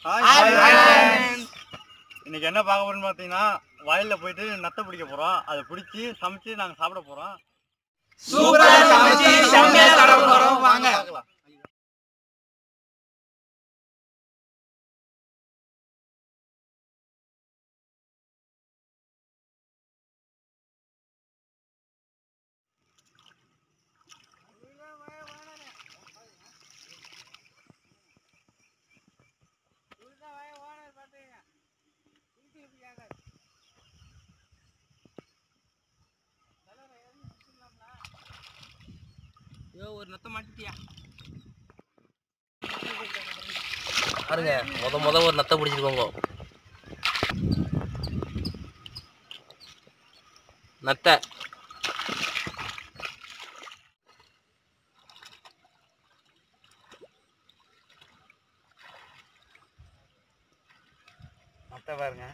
இன்னைக்கு என்ன பார்க்க போறோம்னு பார்த்தீங்கன்னா வயல்ல போயிட்டு நத்தை பிடிக்க போறோம் அதை பிடிச்சி சமைச்சு நாங்க சாப்பிட போறோம் சூப்பரா சமைச்சு செம்மையா சாப்பிட போறோம் வாங்க பார்க்கலாம் ஐயோ ஒரு நத்த மாட்டிட்டியா பாருங்க முத முத ஒரு நத்தை பிடிச்சிருக்கோங்க நத்தை நத்தை பாருங்க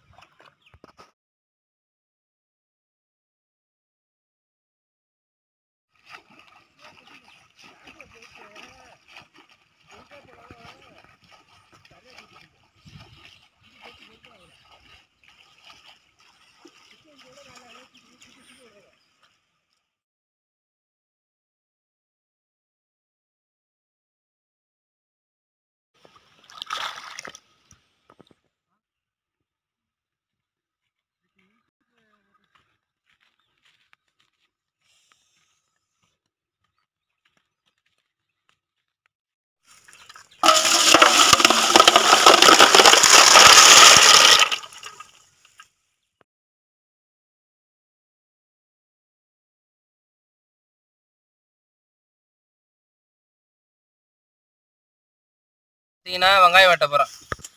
பார்த்தீங்கன்னா வெங்காயம் வெட்ட போகிறேன்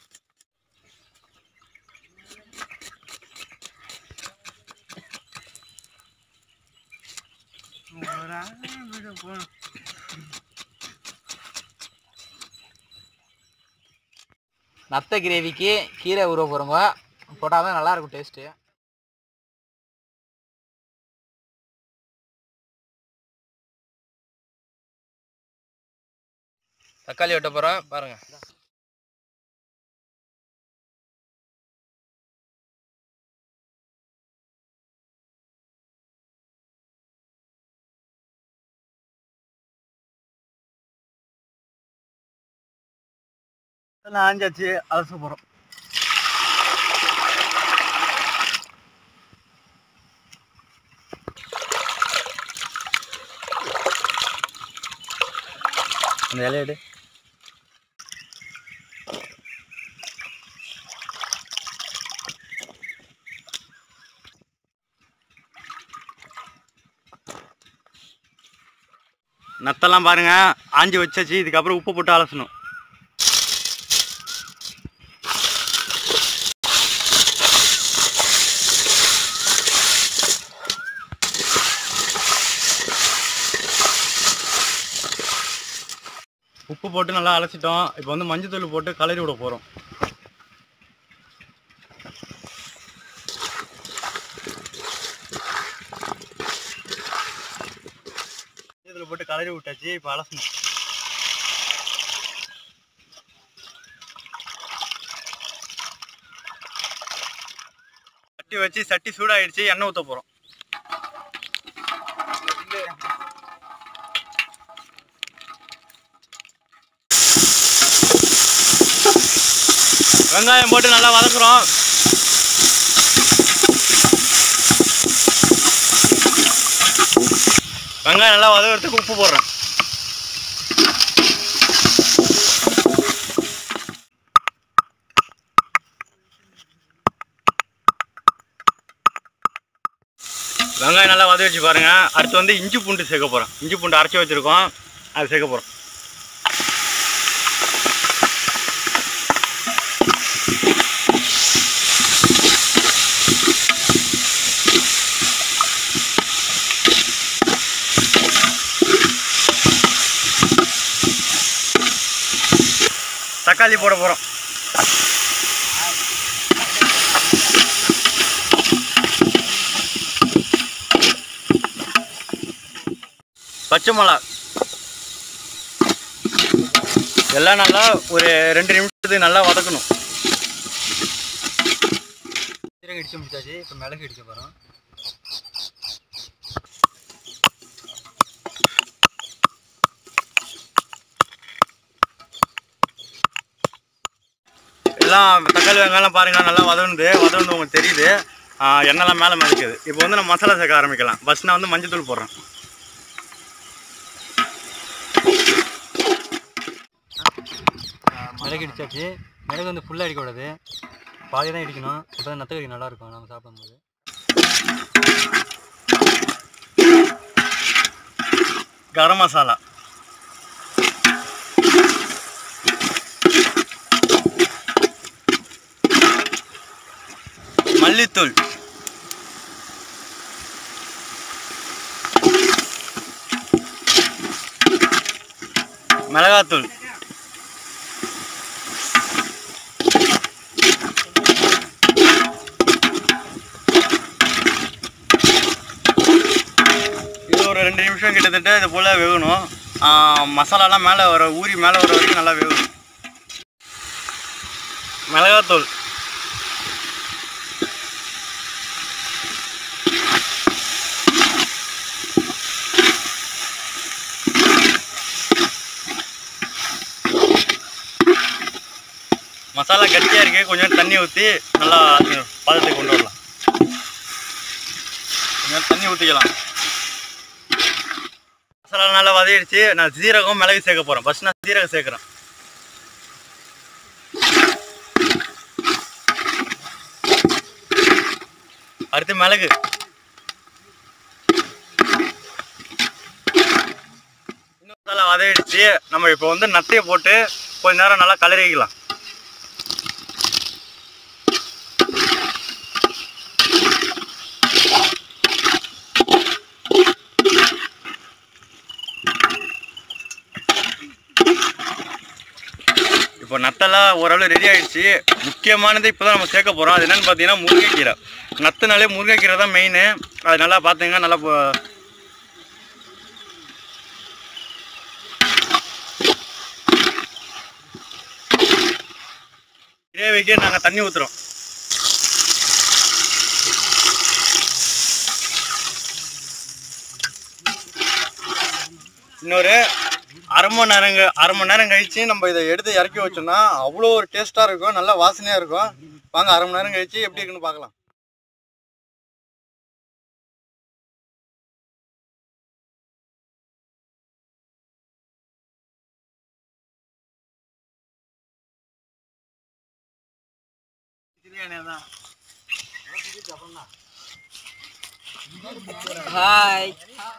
நத்த கிரேவிக்கு கீரை உருவ போகிறோங்க போட்டால் தான் நல்லா இருக்கும் டேஸ்ட்டு தக்காளி வெட்ட போகிறேன் பாருங்க எல்லாம் ஆஞ்சாச்சு அலச போறோம் அந்த இலைய எடு நத்தெல்லாம் பாருங்க ஆஞ்சி வச்சாச்சு இதுக்கப்புறம் உப்பு போட்டு அலசணும் உப்பு போட்டு நல்லா அலசிட்டோம் இப்போ வந்து மஞ்சத்தூள் போட்டு கலரி விட போகிறோம் இதில் போட்டு கலரி விட்டாச்சு இப்போ அலசணும் சட்டி வச்சு சட்டி சூடாயிடுச்சு எண்ணெய் ஊற்ற போகிறோம் வெங்காயம் போட்டு நல்லா வதக்குறோம் வெங்காயம் நல்லா வதக்கிறதுக்கு உப்பு போடுறேன் வெங்காயம் நல்லா வதக்கி வச்சு பாருங்க அடுத்து வந்து இஞ்சி பூண்டு சேர்க்க போகிறோம் இஞ்சி பூண்டு அரைச்சி வச்சுருக்கோம் அது சேர்க்க போகிறோம் தக்காளி போட போகிறோம் பச்சை மிளகா எல்லாம் நல்லா ஒரு ரெண்டு நிமிஷத்துக்கு நல்லா வதக்கணும் சீரகம் இடிச்சு முடிச்சாச்சு இப்போ மிளகு இடிக்க போகிறோம் எல்லாம் தக்காளி வெங்காயம் பாருங்க நல்லா வதந்து வதந்து உங்களுக்கு தெரியுது ஆ, எண்ணெய்லாம் மேலே மிதக்குது இப்போ வந்து நம்ம மசாலா சேர்க்க ஆரம்பிக்கலாம் ஃபஸ்ட் நான் வந்து மஞ்சள் தூள் போடுறேன் மிளகு இடிச்சாச்சு மிளகு வந்து ஃபுல்லாக இடிக்கக்கூடாது பாதி தான் இடிக்கணும் அப்போ தான் நத்தக்கறி நல்லாயிருக்கும் நம்ம சாப்பிடும்போது கரம் மசாலா மல்லித்தூள் மிளகாத்தூள் இது ஒரு ரெண்டு நிமிஷம் கிட்டத்தட்ட இது போல் வேகணும் ஆ, மசாலாலாம் மேலே வர ஊறி மேலே வர வரைக்கும் நல்லா வேகணும் மிளகாத்தூள் மசாலா கட்டியாக இருக்குது கொஞ்சம் தண்ணி ஊற்றி நல்லா அது பதத்துக்கு கொண்டு வரலாம் கொஞ்சம் தண்ணி ஊற்றிக்கலாம் மசாலா நல்லா வதக்கிடுச்சு நான் சீரகம் மிளகு சேர்க்க போகிறேன் ஃபர்ஸ்ட் நான் சீரகம் சேர்க்குறேன் அடுத்து மிளகு இன்னும் மசாலா வதக்கிடுச்சு நம்ம இப்போ வந்து நத்தையை போட்டு கொஞ்ச நேரம் நல்லா கலரிக்கலாம் இப்போ நத்தெல்லாம் ஓரளவு ரெடி ஆயிடுச்சு முக்கியமானது இப்போ தான் நம்ம சேர்க்க போகிறோம் அது என்னன்னு பார்த்தீங்கன்னா முருங்கைக்கீரை நத்துனாலே முருங்கைக்கீரை தான் மெயின் அது நல்லா பார்த்துங்க நல்லா போ- கிரேவிக்கு நாங்கள் தண்ணி ஊற்றுறோம் இன்னொரு அரை மணி நேரங்க அரை மணி நேரம் கழிச்சு நம்ம இதை எடுத்து இறக்கி வச்சோம்னா அவ்வளோ ஒரு டேஸ்ட்டாக இருக்கும் நல்லா வாசனையாக இருக்கும் வாங்க அரை மணி நேரம் கழிச்சு எப்படி இருக்குன்னு பார்க்கலாம் ஹாய்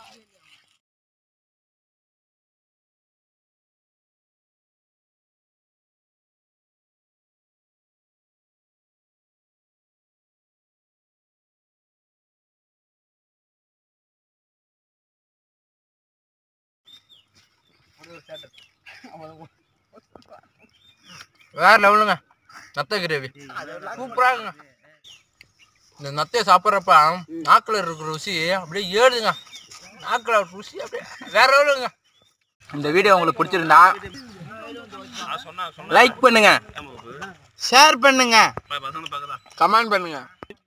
வேற லெவலுங்க நத்த கிரேவி சூப்பரா இருக்குங்க இந்த நத்தையை சாப்பிட்றப்ப நாக்கில் இருக்கிற ருசி அப்படியே ஏறுதுங்க நாக்கில் ருசி அப்படியே வேற லெவலுங்க இந்த வீடியோ உங்களுக்கு பிடிச்சிருந்தா லைக் பண்ணுங்க ஷேர் பண்ணுங்க கமெண்ட் பண்ணுங்க